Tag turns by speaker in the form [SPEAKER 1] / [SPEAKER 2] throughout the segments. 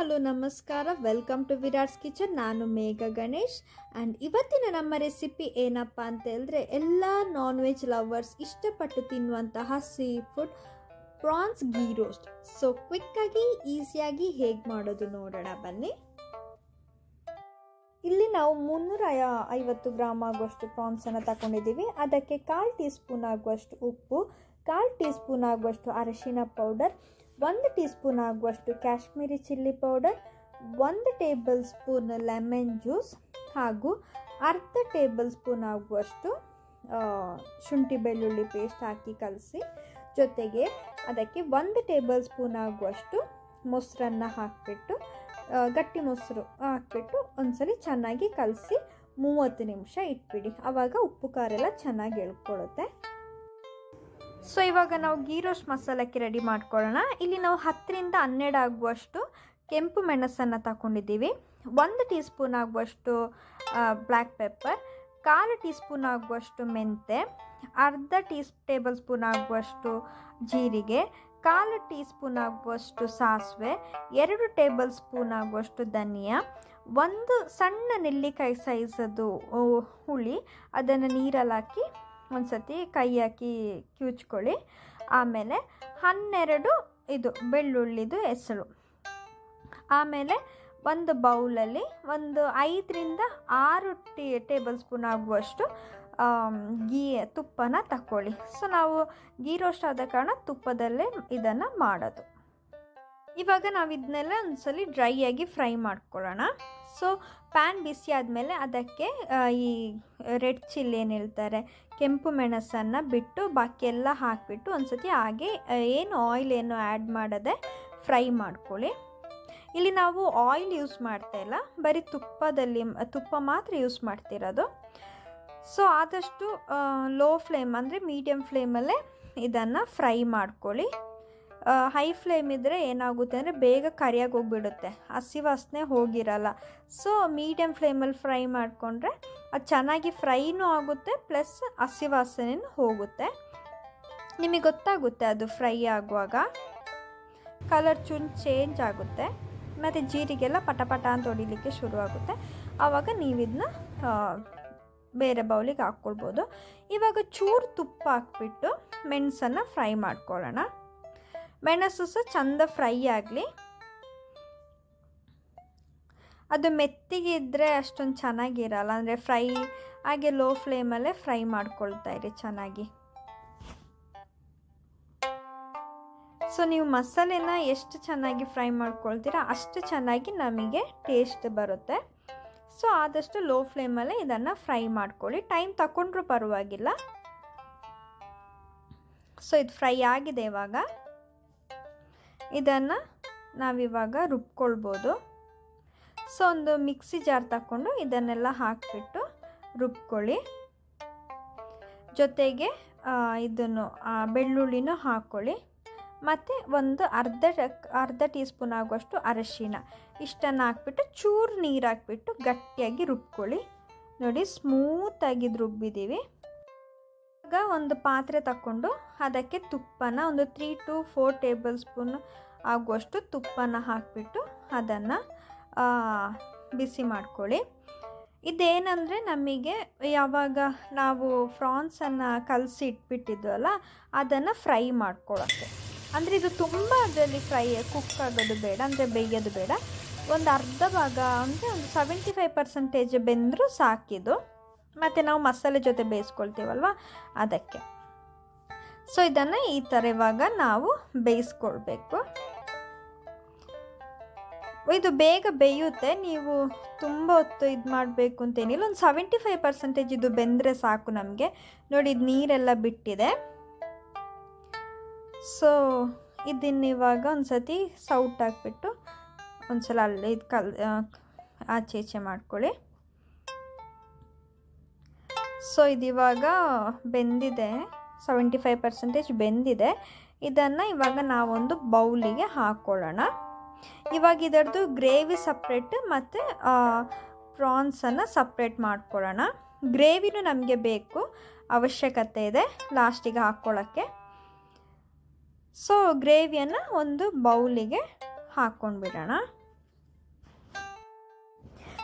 [SPEAKER 1] hello ನಮಸ್ಕಾರ welcome to Virat's kitchen ನಾನು ಮೇಘ Ganesh and ಇವತ್ತಿನ ನಮ್ಮ ರೆಸಿಪಿ ಏನಪ್ಪ ಅಂತ ಹೇಳಿದ್ರೆ ಎಲ್ಲ ನಾನ್ ವೆಜ್ ಲವರ್ಸ್ ಇಷ್ಟಪಟ್ಟು ತಿನ್ನುವಂತಹ sea food prawns ghee roast so ಕ್ವಿಕ್ಕಾಗಿ ಈಸಿಯಾಗಿ ಹೇಗೆ ಮಾಡೋದು ನೋಡೋಣ ಬನ್ನಿ ಇಲ್ಲಿ ನಾವು ಮುನ್ನೂರ ಐವತ್ತು ಗ್ರಾಮ್ ಆಗುವಷ್ಟು ಪ್ರಾನ್ಸನ್ನು ತಗೊಂಡಿದ್ದೀವಿ ಅದಕ್ಕೆ ಕಾಲು ಟೀ ಸ್ಪೂನ್ ಆಗುವಷ್ಟು ಉಪ್ಪು ಕಾಲು ಟೀ ಸ್ಪೂನ್ ಆಗುವಷ್ಟು ಅರಿಶಿನ ಪೌಡರ್ ಒಂದು ಟೀ ಸ್ಪೂನ್ ಆಗುವಷ್ಟು ಕಾಶ್ಮೀರಿ ಚಿಲ್ಲಿ ಪೌಡರ್ ಒಂದು ಟೇಬಲ್ ಸ್ಪೂನ್ ಲೆಮನ್ ಜ್ಯೂಸ್ ಹಾಗೂ ಅರ್ಧ ಟೇಬಲ್ ಸ್ಪೂನ್ ಆಗುವಷ್ಟು ಶುಂಠಿ ಬೆಳ್ಳುಳ್ಳಿ ಪೇಸ್ಟ್ ಹಾಕಿ ಕಲಸಿ ಜೊತೆಗೆ ಅದಕ್ಕೆ ಒಂದು ಟೇಬಲ್ ಸ್ಪೂನ್ ಆಗುವಷ್ಟು ಮೊಸರನ್ನು ಹಾಕಿಬಿಟ್ಟು ಗಟ್ಟಿ ಮೊಸರು ಹಾಕ್ಬಿಟ್ಟು ಒಂದ್ಸಲಿ ಚೆನ್ನಾಗಿ ಕಲಸಿ ಮೂವತ್ತು ನಿಮಿಷ ಇಟ್ಬಿಡಿ ಆವಾಗ ಉಪ್ಪು ಖಾರ ಎಲ್ಲ ಚೆನ್ನಾಗಿ ಎಳ್ಕೊಳ್ಳುತ್ತೆ ಸೊ ಇವಾಗ ನಾವು ಗೀ ರೋಸ್ಟ್ ಮಸಾಲಕ್ಕೆ ರೆಡಿ ಮಾಡ್ಕೊಳ್ಳೋಣ ಇಲ್ಲಿ ನಾವು ಹತ್ತರಿಂದ ಹನ್ನೆರಡು ಆಗುವಷ್ಟು ಕೆಂಪು ಮೆಣಸನ್ನು ತಗೊಂಡಿದ್ದೀವಿ ಒಂದು ಟೀ ಸ್ಪೂನ್ ಆಗುವಷ್ಟು ಬ್ಲ್ಯಾಕ್ ಪೆಪ್ಪರ್ ಕಾಲು ಟೀ ಸ್ಪೂನ್ ಆಗುವಷ್ಟು ಮೆಂತೆ ಅರ್ಧ ಟೀ ಟೇಬಲ್ ಸ್ಪೂನ್ ಆಗುವಷ್ಟು ಜೀರಿಗೆ ಕಾಲು ಟೀ ಸ್ಪೂನ್ ಆಗುವಷ್ಟು ಸಾಸಿವೆ ಎರಡು ಟೇಬಲ್ ಸ್ಪೂನ್ ಆಗುವಷ್ಟು ಧನಿಯಾ ಒಂದು ಸಣ್ಣ ನೆಲ್ಲಿಕಾಯಿ ಸೈಜದು ಹುಳಿ ಅದನ್ನು ನೀರಲ್ಲಿ ಹಾಕಿ ಒಂದು ಸತಿ ಕೈ ಹಾಕಿ ಕಿವುಚ್ಕೊಳ್ಳಿ ಆಮೇಲೆ ಹನ್ನೆರಡು ಇದು ಬೆಳ್ಳುಳ್ಳಿದು ಹೆಸರು ಆಮೇಲೆ ಒಂದು ಬೌಲಲ್ಲಿ ಒಂದು ಐದರಿಂದ ಆರು ಟೀ ಟೇಬಲ್ ಸ್ಪೂನ್ ಆಗುವಷ್ಟು ಗೀ ತುಪ್ಪನ ತಗೊಳ್ಳಿ ಸೊ ನಾವು ಗೀ ರೋಸ್ಟ್ ಆದ ಕಾರಣ ತುಪ್ಪದಲ್ಲೇ ಇದನ್ನು ಮಾಡೋದು ಇವಾಗ ನಾವು ಇದನ್ನೆಲ್ಲ ಒಂದ್ಸಲಿ ಡ್ರೈ ಆಗಿ ಫ್ರೈ ಮಾಡ್ಕೊಳ್ಳೋಣ ಸೊ ಪ್ಯಾನ್ ಬಿಸಿ ಆದಮೇಲೆ ಅದಕ್ಕೆ ಈ ರೆಡ್ ಚಿಲ್ಲಿ ಏನು ಹೇಳ್ತಾರೆ ಕೆಂಪು ಮೆಣಸನ್ನು ಬಿಟ್ಟು ಬಾಕಿ ಎಲ್ಲ ಹಾಕಿಬಿಟ್ಟು ಒಂದ್ಸತಿ ಹಾಗೆ ಏನು ಆಯಿಲ್ ಏನು ಆ್ಯಡ್ ಮಾಡದೆ ಫ್ರೈ ಮಾಡ್ಕೊಳ್ಳಿ ಇಲ್ಲಿ ನಾವು ಆಯಿಲ್ ಯೂಸ್ ಮಾಡ್ತಾ ಇಲ್ಲ ಬರೀ ತುಪ್ಪದಲ್ಲಿ ತುಪ್ಪ ಮಾತ್ರ ಯೂಸ್ ಮಾಡ್ತಿರೋದು ಸೊ ಆದಷ್ಟು ಲೋ ಫ್ಲೇಮ್ ಅಂದರೆ ಮೀಡಿಯಮ್ ಫ್ಲೇಮಲ್ಲೇ ಇದನ್ನು ಫ್ರೈ ಮಾಡ್ಕೊಳ್ಳಿ ಹೈ ಫ್ಲೇಮ್ ಇದ್ದರೆ ಏನಾಗುತ್ತೆ ಅಂದರೆ ಬೇಗ ಕರಿಯಾಗಿ ಹೋಗಿಬಿಡುತ್ತೆ ಹಸಿ ವಾಸನೆ ಹೋಗಿರಲ್ಲ ಸೊ ಮೀಡಿಯಮ್ ಫ್ಲೇಮಲ್ಲಿ ಫ್ರೈ ಮಾಡಿಕೊಂಡ್ರೆ ಅದು ಚೆನ್ನಾಗಿ ಫ್ರೈನೂ ಆಗುತ್ತೆ ಪ್ಲಸ್ ಹಸಿ ವಾಸನೆನೂ ಹೋಗುತ್ತೆ ನಿಮಗೆ ಗೊತ್ತಾಗುತ್ತೆ ಅದು ಫ್ರೈ ಆಗುವಾಗ ಕಲರ್ ಚೂನ್ ಚೇಂಜ್ ಆಗುತ್ತೆ ಮತ್ತು ಜೀರಿಗೆಲ್ಲ ಪಟ ಪಟ ಅಂತ ಹೊಡಿಲಿಕ್ಕೆ ಶುರುವಾಗುತ್ತೆ ಆವಾಗ ನೀವು ಇದನ್ನ ಬೇರೆ ಬೌಲಿಗೆ ಹಾಕ್ಕೊಳ್ಬೋದು ಇವಾಗ ಚೂರು ತುಪ್ಪ ಹಾಕ್ಬಿಟ್ಟು ಮೆಣಸನ್ನು ಫ್ರೈ ಮಾಡ್ಕೊಳ್ಳೋಣ ಮೆಣಸು ಸಹ ಚಂದ ಫ್ರೈ ಆಗಲಿ ಅದು ಮೆತ್ತಿಗೆ ಇದ್ದರೆ ಅಷ್ಟೊಂದು ಚೆನ್ನಾಗಿರಲ್ಲ ಅಂದರೆ ಫ್ರೈ ಹಾಗೆ ಲೋ ಫ್ಲೇಮಲ್ಲೇ ಫ್ರೈ ಮಾಡ್ಕೊಳ್ತಾ ಇರಿ ಚೆನ್ನಾಗಿ ಸೊ ನೀವು ಮಸಾಲೆನ ಎಷ್ಟು ಚೆನ್ನಾಗಿ ಫ್ರೈ ಮಾಡ್ಕೊಳ್ತೀರಾ ಅಷ್ಟು ಚೆನ್ನಾಗಿ ನಮಗೆ ಟೇಸ್ಟ್ ಬರುತ್ತೆ ಸೊ ಆದಷ್ಟು ಲೋ ಫ್ಲೇಮಲ್ಲೇ ಇದನ್ನು ಫ್ರೈ ಮಾಡ್ಕೊಳ್ಳಿ ಟೈಮ್ ತಗೊಂಡ್ರೂ ಪರವಾಗಿಲ್ಲ ಸೊ ಇದು ಫ್ರೈ ಆಗಿದೆ ಇವಾಗ ಇದನ್ನು ನಾವಿವಾಗ ರುಬ್ಕೊಳ್ಬೋದು ಸೊ ಒಂದು ಮಿಕ್ಸಿ ಜಾರ್ ತಗೊಂಡು ಇದನ್ನೆಲ್ಲ ಹಾಕಿಬಿಟ್ಟು ರುಬ್ಕೊಳ್ಳಿ ಜೊತೆಗೆ ಇದನ್ನು ಬೆಳ್ಳುಳ್ಳಿನೂ ಹಾಕ್ಕೊಳ್ಳಿ ಮತ್ತು ಒಂದು ಅರ್ಧ ಅರ್ಧ ಟೀ ಸ್ಪೂನ್ ಆಗುವಷ್ಟು ಅರಶಿನ ಇಷ್ಟನ್ನು ಹಾಕ್ಬಿಟ್ಟು ಚೂರು ನೀರು ಹಾಕ್ಬಿಟ್ಟು ಗಟ್ಟಿಯಾಗಿ ರುಬ್ಕೊಳ್ಳಿ ನೋಡಿ ಸ್ಮೂತಾಗಿ ರುಬ್ಬಿದ್ದೀವಿ ಇವಾಗ ಒಂದು ಪಾತ್ರೆ ತಗೊಂಡು ಅದಕ್ಕೆ ತುಪ್ಪನ ಒಂದು three to four table spoon ಆಗುವಷ್ಟು ತುಪ್ಪನ ಹಾಕಿಬಿಟ್ಟು ಅದನ್ನು ಬಿಸಿ ಮಾಡ್ಕೊಳ್ಳಿ ಇದೇನಂದರೆ ನಮಗೆ ಯಾವಾಗ ನಾವು ಫ್ರಾನ್ಸನ್ನು ಕಲಸಿ ಇಟ್ಬಿಟ್ಟಿದ್ವಲ್ಲ ಅದನ್ನು ಫ್ರೈ ಮಾಡ್ಕೊಳ್ಳೋಕ್ಕೆ ಅಂದರೆ ಇದು ತುಂಬ ಅದರಲ್ಲಿ ಫ್ರೈ ಕುಕ್ ಆಗೋದು ಬೇಡ ಅಂದರೆ ಬೇಯೋದು ಬೇಡ ಒಂದು ಅರ್ಧ ಭಾಗ ಅಂದರೆ ಒಂದು ಸೆವೆಂಟಿ ಫೈವ್ ಪರ್ಸೆಂಟೇಜ್ ಬೆಂದರೂ ಸಾಕಿದು ಮತ್ತು ನಾವು ಮಸಾಲೆ ಜೊತೆ ಬೇಯಿಸ್ಕೊಳ್ತೀವಲ್ವ ಅದಕ್ಕೆ ಸೊ ಇದನ್ನು ಈ ಥರ ಇವಾಗ ನಾವು ಬೇಯಿಸ್ಕೊಳ್ಬೇಕು ಇದು ಬೇಗ ಬೇಯುತ್ತೆ ನೀವು ತುಂಬ ಹೊತ್ತು ಇದು ಮಾಡಬೇಕು ಅಂತೇನಿಲ್ಲ ಒಂದು ಸೆವೆಂಟಿ ಫೈವ್ ಪರ್ಸೆಂಟೇಜ್ ಇದು ಬೆಂದರೆ ಸಾಕು ನಮಗೆ ನೋಡಿ ಇದು ನೀರೆಲ್ಲ ಬಿಟ್ಟಿದೆ ಸೊ ಇದನ್ನ ಇವಾಗ ಒಂದು ಸತಿ ಸೌಟ್ ಹಾಕ್ಬಿಟ್ಟು ಒಂದು ಸಲ ಅಲ್ಲಿ ಇದು ಕಲ್ ಆಚೆ ಈಚೆ ಮಾಡ್ಕೊಳ್ಳಿ ಸೊ ಇದಿವಾಗ ಬೆಂದಿದೆ ಸೆವೆಂಟಿ ಫೈವ್ ಪರ್ಸೆಂಟೇಜ್ ಬೆಂದಿದೆ ಇದನ್ನು ಇವಾಗ ನಾವೊಂದು ಬೌಲಿಗೆ ಹಾಕ್ಕೊಳ್ಳೋಣ ಇವಾಗ ಇದರದ್ದು ಗ್ರೇವಿ ಸಪ್ರೇಟ್ ಮತ್ತು ಪ್ರಾನ್ಸನ್ನು ಸಪ್ರೇಟ್ ಮಾಡ್ಕೊಳ್ಳೋಣ ಗ್ರೇವಿನೂ ನಮಗೆ ಬೇಕು ಅವಶ್ಯಕತೆ ಇದೆ ಲಾಸ್ಟಿಗೆ ಹಾಕ್ಕೊಳ್ಳೋಕ್ಕೆ ಸೊ ಗ್ರೇವಿಯನ್ನು ಒಂದು ಬೌಲಿಗೆ ಹಾಕ್ಕೊಂಡ್ಬಿಡೋಣ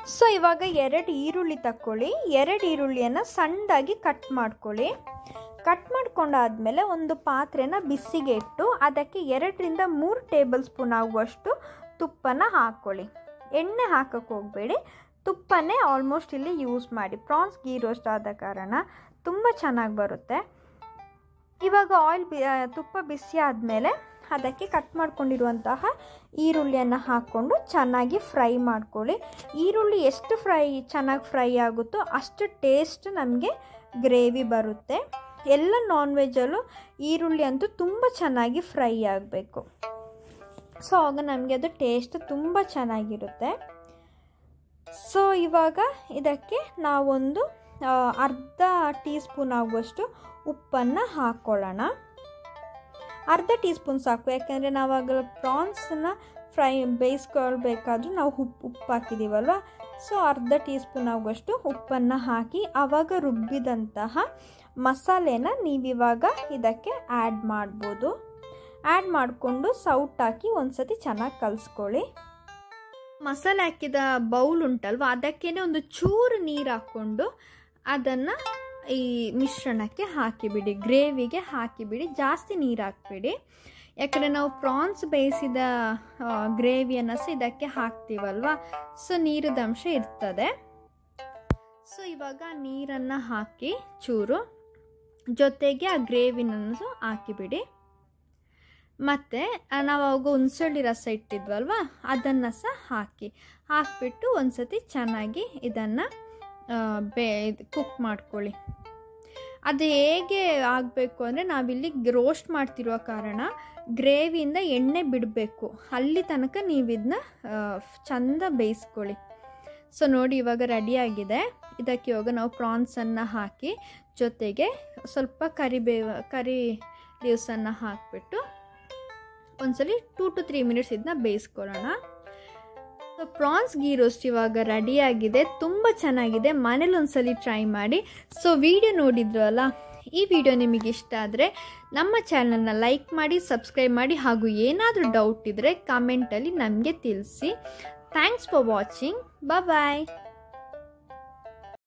[SPEAKER 1] ಸೊ ಇವಾಗ ಎರಡು ಈರುಳ್ಳಿ ತಕ್ಕೊಳ್ಳಿ ಎರಡು ಈರುಳ್ಳಿಯನ್ನು ಸಣ್ಣದಾಗಿ ಕಟ್ ಮಾಡ್ಕೊಳ್ಳಿ ಕಟ್ ಮಾಡ್ಕೊಂಡಾದಮೇಲೆ ಒಂದು ಪಾತ್ರೆನ ಬಿಸಿಗೆ ಇಟ್ಟು ಅದಕ್ಕೆ ಎರಡರಿಂದ ಮೂರು ಟೇಬಲ್ ಸ್ಪೂನ್ ಆಗುವಷ್ಟು ತುಪ್ಪನ ಹಾಕ್ಕೊಳ್ಳಿ ಎಣ್ಣೆ ಹಾಕಕ್ಕೆ ಹೋಗಬೇಡಿ ತುಪ್ಪನೇ ಆಲ್ಮೋಸ್ಟ್ ಇಲ್ಲಿ ಯೂಸ್ ಮಾಡಿ ಪ್ರಾನ್ಸ್ ಗೀ ರೋಸ್ಟ್ ಆದ ಕಾರಣ ತುಂಬ ಚೆನ್ನಾಗಿ ಬರುತ್ತೆ ಇವಾಗ ಆಯಿಲ್ ಬಿ ತುಪ್ಪ ಬಿಸಿ ಆದಮೇಲೆ ಅದಕ್ಕೆ ಕಟ್ ಮಾಡ್ಕೊಂಡಿರುವಂತಹ ಈರುಳ್ಳಿಯನ್ನು ಹಾಕ್ಕೊಂಡು ಚೆನ್ನಾಗಿ ಫ್ರೈ ಮಾಡ್ಕೊಳ್ಳಿ ಈರುಳ್ಳಿ ಎಷ್ಟು ಫ್ರೈ ಚೆನ್ನಾಗಿ ಫ್ರೈ ಆಗುತ್ತೋ ಅಷ್ಟು ಟೇಸ್ಟ್ ನಮಗೆ ಗ್ರೇವಿ ಬರುತ್ತೆ ಎಲ್ಲ ನಾನ್ ವೆಜ್ಜಲ್ಲೂ ಈರುಳ್ಳಿ ಅಂತೂ ತುಂಬ ಚೆನ್ನಾಗಿ ಫ್ರೈ ಆಗಬೇಕು ಸೊ ಆಗ ನಮಗೆ ಅದು ಟೇಸ್ಟ್ ತುಂಬ ಚೆನ್ನಾಗಿರುತ್ತೆ ಸೊ ಇವಾಗ ಇದಕ್ಕೆ ನಾವೊಂದು ಅರ್ಧ ಟೀ ಸ್ಪೂನ್ ಆಗುವಷ್ಟು ಉಪ್ಪನ್ನು ಹಾಕ್ಕೊಳ್ಳೋಣ ಅರ್ಧ ಟೀ ಸ್ಪೂನ್ ಸಾಕು ಯಾಕೆಂದರೆ ನಾವಾಗ ಪ್ರಾನ್ಸನ್ನ ಫ್ರೈ ಬೇಯಿಸ್ಕೊಳ್ಬೇಕಾದ್ರೂ ನಾವು ಉಪ್ಪು ಉಪ್ಪು ಹಾಕಿದ್ದೀವಲ್ವ ಸೊ ಅರ್ಧ ಟೀ ಸ್ಪೂನ್ ಆಗುವಷ್ಟು ಉಪ್ಪನ್ನು ಹಾಕಿ ಆವಾಗ ರುಬ್ಬಿದಂತಹ ಮಸಾಲೆನ ನೀವಿವಾಗ ಇದಕ್ಕೆ ಆ್ಯಡ್ ಮಾಡ್ಬೋದು ಆ್ಯಡ್ ಮಾಡಿಕೊಂಡು ಸೌಟ್ ಹಾಕಿ ಒಂದು ಸತಿ ಚೆನ್ನಾಗಿ ಕಲಿಸ್ಕೊಳ್ಳಿ ಮಸಾಲೆ ಹಾಕಿದ ಬೌಲ್ ಉಂಟಲ್ವ ಅದಕ್ಕೇ ಒಂದು ಚೂರು ನೀರು ಹಾಕ್ಕೊಂಡು ಅದನ್ನು ಈ ಮಿಶ್ರಣಕ್ಕೆ ಹಾಕಿಬಿಡಿ ಗ್ರೇವಿಗೆ ಹಾಕಿಬಿಡಿ ಜಾಸ್ತಿ ನೀರು ಹಾಕ್ಬಿಡಿ ಯಾಕಂದರೆ ನಾವು ಪ್ರಾನ್ಸ್ ಬೇಯಿಸಿದ ಗ್ರೇವಿಯನ್ನು ಸಹ ಇದಕ್ಕೆ ಹಾಕ್ತೀವಲ್ವ ಸೊ ನೀರದ ಅಂಶ ಇರ್ತದೆ ಸೊ ಇವಾಗ ನೀರನ್ನು ಹಾಕಿ ಚೂರು ಜೊತೆಗೆ ಆ ಗ್ರೇವಿನನ್ನು ಹಾಕಿಬಿಡಿ ಮತ್ತು ನಾವು ಅವಾಗ ಹುಣ್ಸಳ್ಳಿ ರಸ ಇಟ್ಟಿದ್ವಲ್ವ ಅದನ್ನು ಸಹ ಹಾಕಿ ಹಾಕಿಬಿಟ್ಟು ಒಂದು ಸತಿ ಚೆನ್ನಾಗಿ ಇದನ್ನು ಬೇ ಕುಕ್ ಮಾಡ್ಕೊಳ್ಳಿ ಅದು ಹೇಗೆ ಆಗಬೇಕು ಅಂದರೆ ನಾವಿಲ್ಲಿ ರೋಸ್ಟ್ ಮಾಡ್ತಿರುವ ಕಾರಣ ಗ್ರೇವಿಯಿಂದ ಎಣ್ಣೆ ಬಿಡಬೇಕು ಅಲ್ಲಿ ತನಕ ನೀವು ಇದನ್ನ ಚಂದ ಬೇಯಿಸ್ಕೊಳ್ಳಿ ಸೊ ನೋಡಿ ಇವಾಗ ರೆಡಿಯಾಗಿದೆ ಇದಕ್ಕೆ ಇವಾಗ ನಾವು ಪ್ರಾನ್ಸನ್ನು ಹಾಕಿ ಜೊತೆಗೆ ಸ್ವಲ್ಪ ಕರಿಬೇವು ಕರಿ ಲೀವ್ಸನ್ನು ಹಾಕಿಬಿಟ್ಟು ಒಂದ್ಸಲಿ ಟೂ ಟು ತ್ರೀ ಮಿನಿಟ್ಸ್ ಇದನ್ನ ಬೇಯಿಸ್ಕೊಳ್ಳೋಣ ಸೊ ಪ್ರಾನ್ಸ್ ಗೀ ರೋಸ್ಟ್ ಇವಾಗ ರೆಡಿಯಾಗಿದೆ ತುಂಬ ಚೆನ್ನಾಗಿದೆ ಮನೇಲಿ ಒಂದ್ಸಲಿ ಟ್ರೈ ಮಾಡಿ ಸೊ ವಿಡಿಯೋ ನೋಡಿದ್ರಲ್ಲ ಈ ವಿಡಿಯೋ ನಿಮಗೆ ಇಷ್ಟ ಆದರೆ ನಮ್ಮ ಚಾನಲ್ನ ಲೈಕ್ ಮಾಡಿ ಸಬ್ಸ್ಕ್ರೈಬ್ ಮಾಡಿ ಹಾಗೂ ಏನಾದರೂ ಡೌಟ್ ಇದ್ದರೆ ಕಾಮೆಂಟಲ್ಲಿ ನಮಗೆ ತಿಳಿಸಿ ಥ್ಯಾಂಕ್ಸ್ ಫಾರ್ ವಾಚಿಂಗ್ ಬಾಯ್